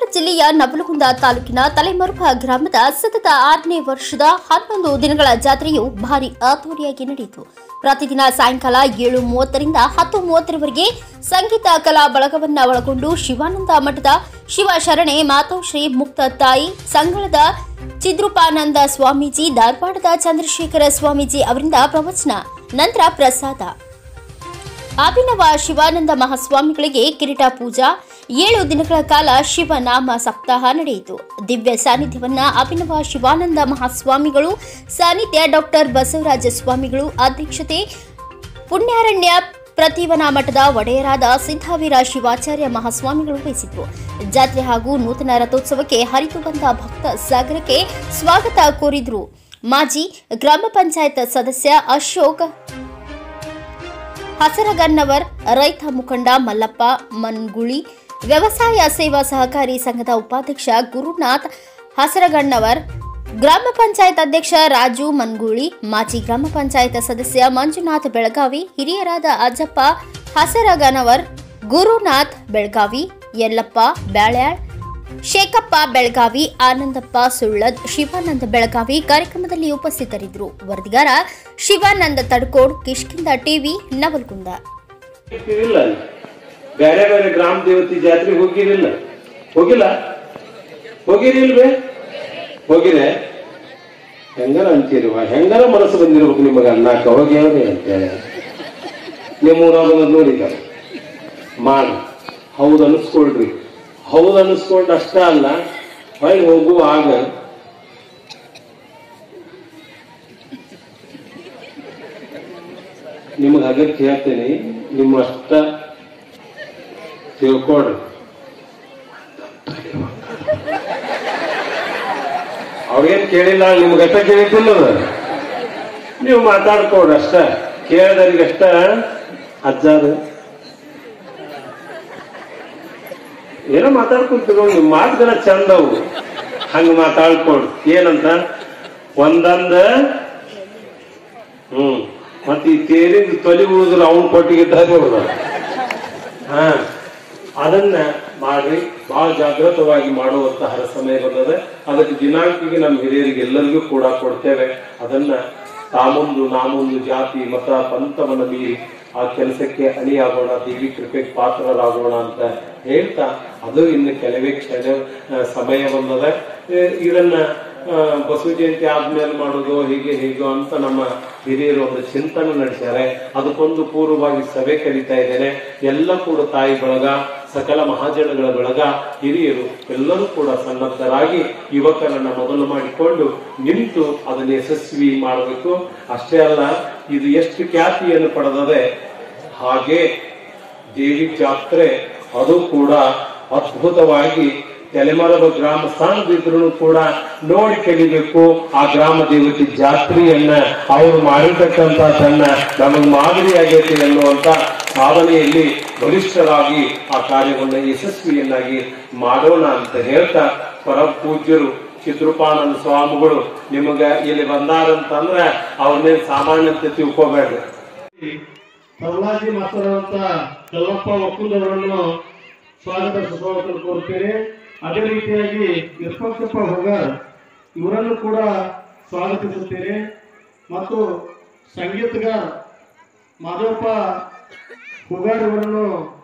ಜಿಲ್ಲೆಯ ನವಲಗುಂದ ತಾಲೂಕಿನ ತಲೆಮರುಪ ಗ್ರಾಮದ ಸತತ ಆರನೇ ವರ್ಷದ ಹನ್ನೊಂದು ದಿನಗಳ ಜಾತ್ರೆಯು ಭಾರಿ ಅದ್ದೂರಿಯಾಗಿ ನಡೆಯಿತು ಪ್ರತಿದಿನ ಸಾಯಂಕಾಲ ಏಳು ಮೂವತ್ತರಿಂದ ಹತ್ತು ಮೂವತ್ತರವರೆಗೆ ಸಂಗೀತ ಕಲಾ ಬಳಗವನ್ನ ಒಳಗೊಂಡು ಶಿವಾನಂದ ಮಠದ ಶಿವಶರಣೆ ಮಾತೋಶ್ರೀ ಮುಕ್ತ ತಾಯಿ ಸಂಗಳದ ಚಿದ್ರೂಪಾನಂದ ಸ್ವಾಮೀಜಿ ಧಾರವಾಡದ ಚಂದ್ರಶೇಖರ ಸ್ವಾಮೀಜಿ ಅವರಿಂದ ಪ್ರವಚನ ನಂತರ ಪ್ರಸಾದ ಅಭಿನವ ಶಿವಾನಂದ ಮಹಾಸ್ವಾಮಿಗಳಿಗೆ ಕಿರೀಟ ಪೂಜಾ ಏಳು ದಿನಗಳ ಕಾಲ ಶಿವನಾಮ ಸಪ್ತಾಹ ನಡೆಯಿತು ದಿವ್ಯ ಸಾನ್ನಿಧ್ಯವನ್ನ ಅಭಿನವ ಶಿವಾನಂದ ಮಹಾಸ್ವಾಮಿಗಳು ಸಾನ್ನಿಧ್ಯ ಡಾಕ್ಟರ್ ಬಸವರಾಜ ಸ್ವಾಮಿಗಳು ಅಧ್ಯಕ್ಷತೆ ಪುಣ್ಯಾರಣ್ಯ ಪ್ರತಿವನ ಮಠದ ಒಡೆಯರಾದ ಸಿದ್ಧಾವೀರ ಶಿವಾಚಾರ್ಯ ಮಹಾಸ್ವಾಮಿಗಳು ವಹಿಸಿದ್ರು ಜಾತ್ರೆ ಹಾಗೂ ನೂತನ ರಥೋತ್ಸವಕ್ಕೆ ಹರಿದು ಬಂದ ಭಕ್ತ ಸಾಗರಕ್ಕೆ ಸ್ವಾಗತ ಕೋರಿದ್ರು ಮಾಜಿ ಗ್ರಾಮ ಪಂಚಾಯತ್ ಸದಸ್ಯ ಅಶೋಕ್ ಹಸರಗನ್ನವರ್ ರೈತ ಮುಖಂಡ ಮಲ್ಲಪ್ಪ ಮನ್ಗುಳಿ ವ್ಯವಸಾಯ ಸೇವಾ ಸಹಕಾರಿ ಸಂಘದ ಉಪಾಧ್ಯಕ್ಷ ಗುರುನಾಥ್ ಹಸರಗಣ್ಣವರ್ ಗ್ರಾಮ ಪಂಚಾಯತ್ ಅಧ್ಯಕ್ಷ ರಾಜು ಮನ್ಗೂಳಿ ಮಾಜಿ ಗ್ರಾಮ ಪಂಚಾಯತ್ ಸದಸ್ಯ ಮಂಜುನಾಥ್ ಬೆಳಗಾವಿ ಹಿರಿಯರಾದ ಅಜ್ಜಪ್ಪ ಹಸರಗನವರ್ ಗುರುನಾಥ್ ಬೆಳಗಾವಿ ಯಲ್ಲಪ್ಪ ಬ್ಯಾಳ್ಯಾಳ್ ಶೇಖಪ್ಪ ಬೆಳಗಾವಿ ಆನಂದಪ್ಪ ಸುಳ್ಳದ್ ಶಿವಾನಂದ ಬೆಳಗಾವಿ ಕಾರ್ಯಕ್ರಮದಲ್ಲಿ ಉಪಸ್ಥಿತರಿದ್ದರು ವರದಿಗಾರ ಶಿವಾನಂದ ತಡ್ಕೋಡ್ ಕಿಷ್ಕಿಂದ ಟಿವಿ ನವಲ್ಗುಂದ ಇಲ್ಲ ಅಲ್ಲಿ. ಬೇರೆ ಬೇರೆ ಗ್ರಾಮ ದೇವತೆ ಜಾತ್ರೆಗೆ ಹೋಗಿರಿಲ್ಲ ಹೋಗಿಲ್ಲ ಹೋಗಿರಿಲ್ವೇ ಹೋಗಿರೆ ಹೆಂಗಾರ ಅಂತೀರುವ ಹೆಂಗಾರ ಮನಸ್ಸು ಬಂದಿರ್ಬೇಕು ನಿಮಗೆ ಅನ್ನಾಕ ಹೋಗಿ ಹೇಳಿ ಅಂತೇಳಿ ನಿಮ್ಮ ಊರಾಗ ನೋಡಿದ ಮಾಡಿ ಹೌದು ಅನಿಸ್ಕೊಳ್ರಿ ಹೌದು ಅನಿಸ್ಕೊಂಡು ಅಷ್ಟ ಅಲ್ಲ ಹೊಯ್ ಹೋಗುವಾಗ ನಿಮಗೆ ಅಗತ್ಯ ಹೇಳ್ತೀನಿ ನಿಮ್ಮ ಅಷ್ಟ ತಿಳ್ಕೊಡ್ರಿ ಅವ್ರೇನ್ ಕೇಳಿಲ್ಲ ನಿಮ್ಗೆ ಅಷ್ಟ ಕೇಳಿದ್ದಿಲ್ಲ ಅದು. ನೀವು ಮಾತಾಡ್ಕೊಡ್ರಿ ಅಷ್ಟ ಕೇಳಿದವ್ರಿಗೆ ಅಷ್ಟ ಅಜ್ಜಾರು ಏನೋ ಮಾತಾಡ್ಕೊಂತಿರೋ ನಿಮ್ ಮಾತುಗಳ ಚಂದ ಅವು ಹಂಗ ಮಾತಾಡ್ಕೊಡ್ ಏನಂತ ಒಂದಂದ ಹ್ಮ್ ಮತ್ತೆ ಈ ತೇರಿಂದ ತೊಲಿ ಉಳಿದ್ರು ಅವನ್ ಕೊಟ್ಟಿಗಿದ್ದಾಗ ಹಾ ಅದನ್ನ ಮಾಡಿ ಬಹಳ ಜಾಗೃತವಾಗಿ ಮಾಡುವಂತಹ ಸಮಯ ಬಂದದೆ ಅದಕ್ಕೆ ದಿನಾಂಕಿಗೆ ನಮ್ಮ ಹಿರಿಯರಿಗೆ ಎಲ್ಲರಿಗೂ ಕೂಡ ಕೊಡ್ತೇವೆ ಅದನ್ನ ತಾಮುಂದು ನಾಮುಂದು ಜಾತಿ ಮತ ಪಂಥವನ್ನು ಮೀರಿ ಆ ಕೆಲಸಕ್ಕೆ ಅಣಿಯಾಗೋಣ ದೇವಿ ಕೃಪೆಗೆ ಪಾತ್ರರಾಗೋಣ ಅಂತ ಹೇಳ್ತಾ ಅದು ಇನ್ನು ಕೆಲವೇ ಕ್ಷಣ ಆ, ಸಮಯ ಬಂದದೆ ಏ, ಇದನ್ನ ಆ, ಬಸವ ಜಯಂತಿ ಆದ್ಮೇಲೆ ಮಾಡೋದು ಹೀಗೆ ಹೀಗೋ ಅಂತ ನಮ್ಮ ಹಿರಿಯರು ಒಂದು ಚಿಂತನೆ ನಡೆಸ್ಯಾರೆ ಅದಕ್ಕೊಂದು ಪೂರ್ವವಾಗಿ ಸಭೆ ಕರೀತಾ ಇದ್ದೇನೆ ಎಲ್ಲ ಕೂಡ ತಾಯಿ ಬಳಗ ಸಕಲ ಮಹಾಜನಗಳ ಬಳಗ ಹಿರಿಯರು ಎಲ್ಲರೂ ಕೂಡ ಸನ್ನದ್ಧರಾಗಿ ಯುವಕರನ್ನ ಮೊದಲು ಮಾಡಿಕೊಂಡು ನಿಂತು ಅದನ್ನು ಯಶಸ್ವಿ ಮಾಡಬೇಕು ಅಷ್ಟೇ ಅಲ್ಲ ಇದು ಎಷ್ಟು ಖ್ಯಾತಿಯನ್ನು ಪಡೆದದೆ ಹಾಗೆ ದೇವಿ ಜಾತ್ರೆ ಅದು ಕೂಡ ಅದ್ಭುತವಾಗಿ ತಲೆಮರದ ಗ್ರಾಮ ಸ್ಥಾನದಿದ್ರು ಕೂಡ ನೋಡಿ ಕಲಿಬೇಕು ಆ ಗ್ರಾಮ ದೇವತೆ ಜಾತ್ರೆಯನ್ನ ಅವರು ಮಾಡಿರ್ತಕ್ಕಂಥದ್ದನ್ನ ನಮಗೆ ಮಾದರಿಯಾಗೈತೆ ಅನ್ನುವಂತ ಸಾಧನೆಯಲ್ಲಿ ಬಲಿಷ್ಠರಾಗಿ ಆ ಕಾರ್ಯವನ್ನು ಯಶಸ್ವಿಯನ್ನಾಗಿ ಮಾಡೋಣ ಅಂತ ಹೇಳ್ತಾ ಪರ ಪೂಜ್ಯರು ಚಿತ್ರಪಾನಂದ ಸ್ವಾಮಿಗಳು ನಿಮಗ ಇಲ್ಲಿ ಬಂದಾರಂತಂದ್ರೆ ಅವ್ರನ್ನೇನ್ ಸಾಮಾನ್ಯ ಅಂತ ತಿಳ್ಕೊಬೇಡ್ರಿ ಪ್ರಹ್ಲಾದಿ ಮಾಸ್ತರಂತ ಕಲ್ಲಪ್ಪ ಒಕ್ಕೂದವರನ್ನು ಸ್ವಾಗತ ಸುಸ್ವಾಗತ ಕೋರುತ್ತೇನೆ ಅದೇ ರೀತಿಯಾಗಿ ವಿರೂಪಾಕ್ಷಪ್ಪ ಹೋಗಾರ್ ಇವರನ್ನು ಕೂಡ ಸ್ವಾಗತಿಸುತ್ತೇನೆ ಮತ್ತು ಸಂಗೀತಗಾರ ಮಾಧವಪ್ಪ ಹುಗಾರ್ ಇವರನ್ನು